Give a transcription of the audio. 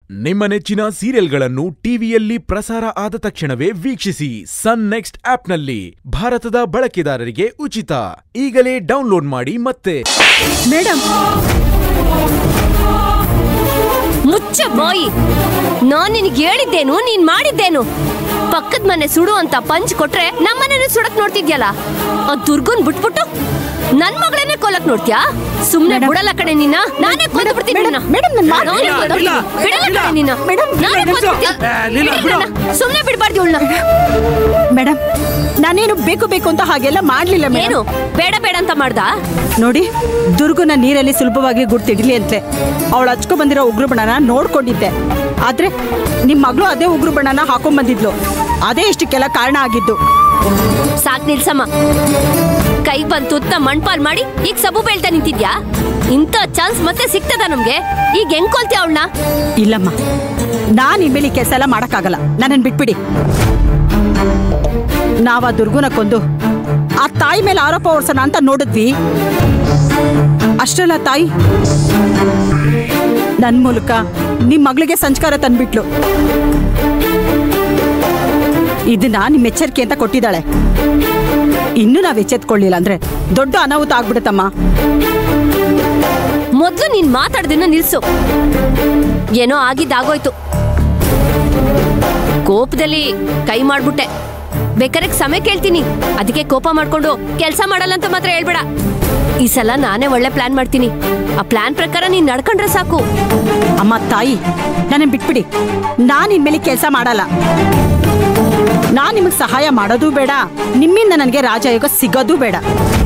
ನಿಮ್ಮ ನೆಚ್ಚಿನ ಸೀರಿಯಲ್ಗಳನ್ನು ಟಿವಿಯಲ್ಲಿ ಪ್ರಸಾರ ಆದ ತಕ್ಷಣವೇ ವೀಕ್ಷಿಸಿ ಸನ್ ನೆಕ್ಸ್ಟ್ ಆಪ್ನಲ್ಲಿ ಭಾರತದ ಬಳಕೆದಾರರಿಗೆ ಉಚಿತ ಈಗಲೇ ಡೌನ್ಲೋಡ್ ಮಾಡಿ ಮತ್ತೆ ಮೇಡಮ್ ಮುಚ್ಚ ಬಾಯಿ ನಾನ್ ನಿನಗೆ ಹೇಳಿದ್ದೇನು ನೀನ್ ಮಾಡಿದ್ದೇನು ಪಕ್ಕದ ಮನೆ ಸುಡು ಅಂತ ಪಂಚ್ ಕೊಟ್ರೆ ನಮ್ಮನೆ ಸುಡಕ್ ನೋಡ್ತಿದ್ಯಲ್ಲ ಆ ದುರ್ಗನ್ ಬಿಟ್ಬಿಟ್ಟು ನನ್ ಮಗಳನ್ನೇ ಕೊಲ್ಲಕ್ ನೋಡ್ತ್ಯಾ ಸುಮ್ನೆ ಮೇಡಮ್. ಬಿಡಲ್ಲ ಕಡೆ ನಿನ್ನ ನಾನೇ ಕೊಂದು ಬಿಡ್ತೀನಿ ಮೇಡಮ್, ನಿನ್ನ. ಮೇಡಮ್, ನನ್ ಮಾತು ನಾನೇ ಕೇಳಿ. ಕೊಂದು ಲೀಲಾ, ಬಿಡ್ತೀನಿ. ಬಿಡಲ್ಲ ಲೀಲಾ, ಕಣೆ ನಿನ್ನ. ಮೇಡಮ್, ನಾನೇ ನಿಲ್ಸು. ಕೊಂದು ಬಿಡ್ತೀನಿ. ಆ, ಲೀಲಾ, ಬಿಡಿ ಬಿಡು. ನನ್ನ. ಸುಮ್ನೆ ಬಿಡ್ಬಾರ್ದು ಇವಳನ್ನ ಮೇಡಮ್ ನಾನೇನು ಬೇಕು ಬೇಕು ಅಂತ ಹಾಗೆಲ್ಲ ಮಾಡ್ಲಿಲ್ಲ ಏನು ಮೇಡಮ್ ಬೇಡ ಬೇಡ ಅಂತ ಮಾಡ್ದ ನೋಡಿ ದುರ್ಗುನ ನೀರಲ್ಲಿ ಸುಲಭವಾಗಿ ಗುರ್ತಿಡ್ಲಿ ಅಂತೆ ಅವಳು ಹಚ್ಕೊ ಬಂದಿರೋ ಉಗ್ರು ಬಣ್ಣನ ನೋಡ್ಕೊಂಡಿದ್ದೆ ಆದ್ರೆ ನಿಮ್ ಮಗಳು ಅದೇ ಉಗ್ರು ಬಣ್ಣನ ಹಾಕೊಂಡ್ ಬಂದಿದ್ಲು ಅದೇ ಇಷ್ಟಕ್ಕೆಲ್ಲ ಕಾರಣ ಆಗಿದ್ದು ಸಾಕ್ ನಿಲ್ಸಮ್ಮ ಕೈ ಬಂತು ತುತ್ತ ಮಣ್ಪಾಲ್ ಮಾಡಿ ಈಗ ಸಬು ಬೀಳ್ತಾ ನಿಂತಿದ್ಯಾ ಇಂಥ ಚಾನ್ಸ್ ಮತ್ತೆ ಸಿಗ್ತದ ನಮ್ಗೆ ಈಗ ಹೆಂಗ್ ಕೊಲ್ತೀಯ ಅವಳನ್ನ ಇಲ್ಲಮ್ಮ ನಾನ್ ಇನ್ಮೇಲೆ ಕೆಲಸ ಎಲ್ಲ ಮಾಡಕ್ಕಾಗಲ್ಲ ನನ್ನನ್ ಬಿಟ್ಬಿಡಿ ನಾವ ದುರ್ಗುನ ಕೊಂದು ಆ ತಾಯಿ ಮೇಲೆ ಆರೋಪ ಹೊರ್ಸೋಣ ಅಂತ ನೋಡಿದ್ವಿ ಅಷ್ಟಲ್ಲ ತಾಯಿ ನನ್ ಮೂಲಕ ನಿಮ್ ಮಗಳಿಗೆ ಸಂಸ್ಕಾರ ತಂದ್ಬಿಟ್ಲು ಇದನ್ನ ನಿಮ್ ಎಚ್ಚರಿಕೆ ಅಂತ ಕೊಟ್ಟಿದ್ದಾಳೆ ಇನ್ನು ನಾವ್ ಎಚ್ಚೆತ್ಕೊಳ್ಳಿಲ್ಲ ಅಂದ್ರೆ ದೊಡ್ಡ ಅನಾಹುತ ಆಗ್ಬಿಡುತ್ತಮ್ಮ ಮೊದ್ಲು ನೀನ್ ಮಾತಾಡ್ದನ್ನ ನಿಲ್ಸು ಏನೋ ಆಗಿದ್ದಾಗೋಯ್ತು ಕೋಪದಲ್ಲಿ ಕೈ ಮಾಡ್ಬಿಟ್ಟೆ ಬೇಕಾದ್ರೆ ಸಮಯ ಕೇಳ್ತೀನಿ ಅದಕ್ಕೆ ಕೋಪ ಮಾಡ್ಕೊಂಡು ಕೆಲಸ ಮಾಡಲ್ಲ ಅಂತ ಮಾತ್ರ ಹೇಳ್ಬೇಡ ಈ ಸಲ ನಾನೇ ಒಳ್ಳೆ ಪ್ಲಾನ್ ಮಾಡ್ತೀನಿ ಆ ಪ್ಲಾನ್ ಪ್ರಕಾರ ನೀನ್ ನಡ್ಕೊಂಡ್ರೆ ಸಾಕು ಅಮ್ಮ ತಾಯಿ ನನ್ನ ಬಿಟ್ಬಿಡಿ ನಾನ್ ಇನ್ಮೇಲೆ ಕೆಲಸ ಮಾಡಲ್ಲ ನಾನ್ ನಿಮಗ್ ಸಹಾಯ ಮಾಡೋದು ಬೇಡ ನಿಮ್ಮಿಂದ ನನಗೆ ರಾಜಯೋಗ ಸಿಗೋದು ಬೇಡ